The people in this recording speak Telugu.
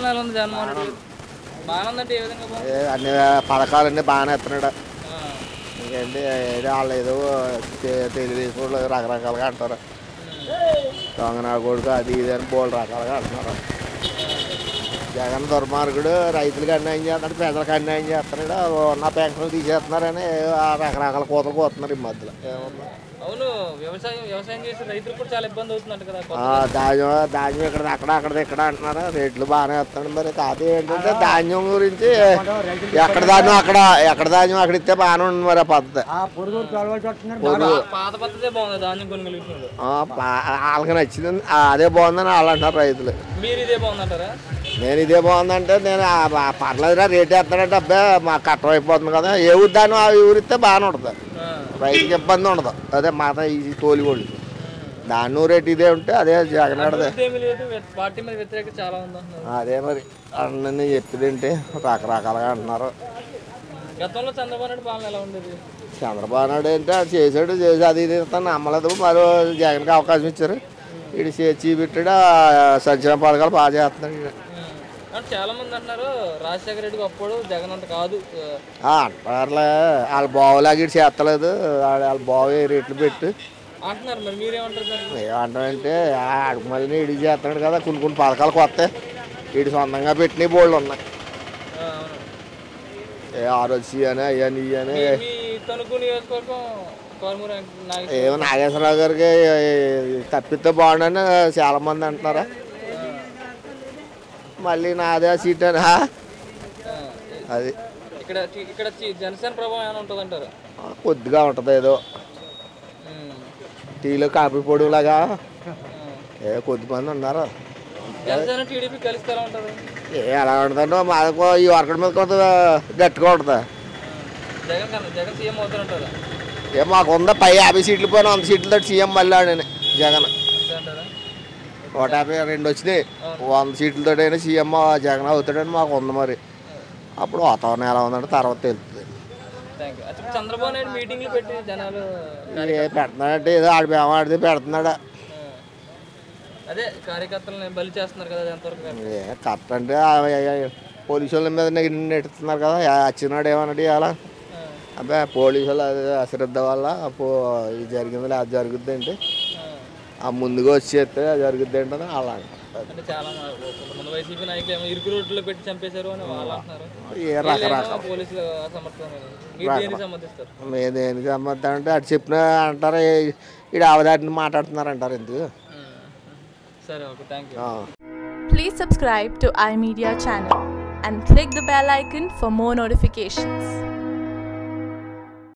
పరిపాలన ఎలా ఉంది జగన్మోహన్ రెడ్డి బాగానే ఉందంటే ఏ విధంగా బాగుంది ఏ అన్ని పథకాలన్నీ బాగానే ఇస్తున్నాడు ఆ, ఇంకేంటి ఏదో వాళ్ళు ఏదో తె- తెలుగుదేశం వాళ్ళు రకరకాలుగా అంటారు దొంగనాడు కొడుకు అది ఇది అని బోల్ రకాలుగా అంటున్నారు జగన్ దుర్మార్గుడు రైతులకు అన్యాయం చేస్తున్నాడు పేదలకు అన్యాయం చేస్తున్నాడు ఉన్న పెన్షన్లు తీసేస్తున్నారని ఆ రకరకాల కోతలు కోతున్నారు ఈ మధ్యలో ఏమన్నా అవును వ్యవసాయం వ్యవసాయం చేసే రైతులకు కూడా చాలా ఇబ్బంది అవుతుందంట కదా ఆ, ధాన్యం ధాన్యం ఇక్కడ అక్కడ అక్కడ ఇక్కడ అంటున్నారు రేట్లు బాగానే వస్తున్నాడు మరి కాదు ఏంటంటే ధాన్యం గురించి ఎక్కడ ధాన్యం అక్కడ ఎక్కడ ధాన్యం అక్కడ ఇస్తే బాగానే ఉంది మరి ఆ పద్ధతి పా- పాత పద్ధతే బాగుంది ధాన్యం కొనుగోలు విషయంలో ఆ, బా- వాళ్ళకి నచ్చింది ఆ, అదే బాగుందని వాళ్ళు అంటారు రైతులు మీరు ఇదే బాగుందంటారా నేను ఇదే బాగుందంటే నేను ఆ, బా- పర్లేదురా రేట్ వేస్తాడంటే అబ్బాయి మా కట్టం అయిపోతుంది కదా ఏ ఊరి దాన్ని ఆ ఊరిస్తే బాగానే ఉంటుంది ఆ, రైతుకి ఇబ్బంది ఉండదు అదే మాత ఈ తోలిగోళ్ళు దాన్ని రేట్ ఇదే ఉంటే అదే జగనాడదే అభివృద్ధి ఏమీ లేదు వ్యతి- పార్టీ మీద వ్యతిరేకత చాలా ఉంది అంటున్నారు అదే మరి అన్నీ చెప్పిందేంటి రకరకాలుగా అంటున్నారు గతంలో చంద్రబాబు నాయుడు పాలన ఎలా ఉండేది చంద్రబాబు నాయుడు అంటే ఆడు చేశాడు చేసి అది ఇది ఇస్తాను నమ్మలేదు మరో జగన్కి అవకాశం ఇచ్చారు ఇటు చేసి పెట్టాడు ఆ సంక్షేమ పథకాలు బాగా చేస్తున్నాడు ఈయన. ఉమ్. అంటే చాలా మంది అంటున్నారు రాజశేఖర రెడ్డి అప్పుడు జగన్ అంత కాదు ఆ, ఆ, అంటారులే వాళ్ళ బావులాగా ఇటు చేస్తలేదు వాళ్ళ వాళ్ళ బావు ఏ రేట్లు పెట్టి అంటున్నారు మరి మీరేమంటారు మరి ఏమంటారంటే ఆడికి మళ్ళీ ఇడి చేస్తున్నాడు కదా కొన్ని కొన్ని పథకాలు కొత్త ఇటు సొంతంగా పెట్టినవి బోళ్ళు ఉన్నాయి ఆ, అవును ఏ ఆరోసి అని అవన్నీ ఇవి అని మీ- మీ తణుకు నియోజకవర్గం కోరమూరు నాగేశ్వర ఏమో నాగేశ్వరరావు గారికి తప్పితే బాగుండని చాలా మంది అంటున్నారా మళ్ళీ నాదే సీట్ అని హా? అది ఇక్కడ ఇక్కడ చి- జనసేన ప్రభావం ఏమైనా ఉంటుంది అంటారు ఆ, కొద్దిగా ఉంటుంది ఏదో టీలో కాఫీ పొడిలాగా ఏ కొద్ది మంది ఉన్నారు జనసేన టీడీపీ కలిస్తే ఎలా ఉంటుంది ఏ ఎలా ఉంటుందంటే మాకు ఈ వర్కర్ మీద కొంత గట్టిగా ఉంటుంది జగన్ కన్నా జగన్ సీఎం అవుతారంటారా ఏ మాకు ఉందా పై యాభై సీట్లు పోయినా వంద సీట్లతో సీఎం మళ్ళీ ఆడని జగన్ అంతే అంటారా నూట యాభై రెండు వచ్చినాయి వంద సీట్లతో అయినా సీఎం జగన్ అవుతాడని మాకు ఉంది మరి అప్పుడు వాతావరణం ఎలా ఉందంటే తర్వాత తెలుస్తుంది థ్యాంక్ యూ అసలు చంద్రబాబు నాయుడు మీటింగ్లు పెట్టి జనాలు ఏ పెడుతున్నాడంటే ఏదో ఆడి బేమ ఆడితే పెడుతున్నాడా ఆ, అదే కార్యకర్తలను బలి చేస్తున్నారు కదా అది ఎంతవరకు కరెక్ట్? ఏ కరెక్ట్ అంటే ఆ- పోలీసు వాళ్ళ మీద నె- నెట్టుతున్నారు కదా ఆ వచ్చినాడు ఏమన్నాడు ఇవాళ ఆ, అబ్బాయి పోలీసు వాళ్ళు అది అశ్రద్ధ వల్ల పో ఇది జరిగింది అది జరుగుద్ది అంటే ఆ. ఆ ముందుగా వచ్చి చేస్తే అది జరుగుద్ది ఏంటని అలా అంటారు. అంటే చాలా మా- కొంతమంది వైసీపీ నాయకులు ఏమో ఇరుకు రోడ్లో పెట్టి చంపేశారు అని వాళ్ళు అంటున్నారు ఏ రకరకాల వీళ్ళేమో పోలీసులు అసమర్థం మీరు దేనికి సమర్థిస్తారు మేము దేనికి సంబంధం అంటే అటు చెప్పిన అంటారు ఇక్కడ అవదాటిని మాట్లాడుతున్నారు అంటారు ఎందుకు ఉమ్. సరే ఓకే థ్యాంక్ యూ ఆ. Please subscribe to iMedia channel and click the bell icon for more notifications.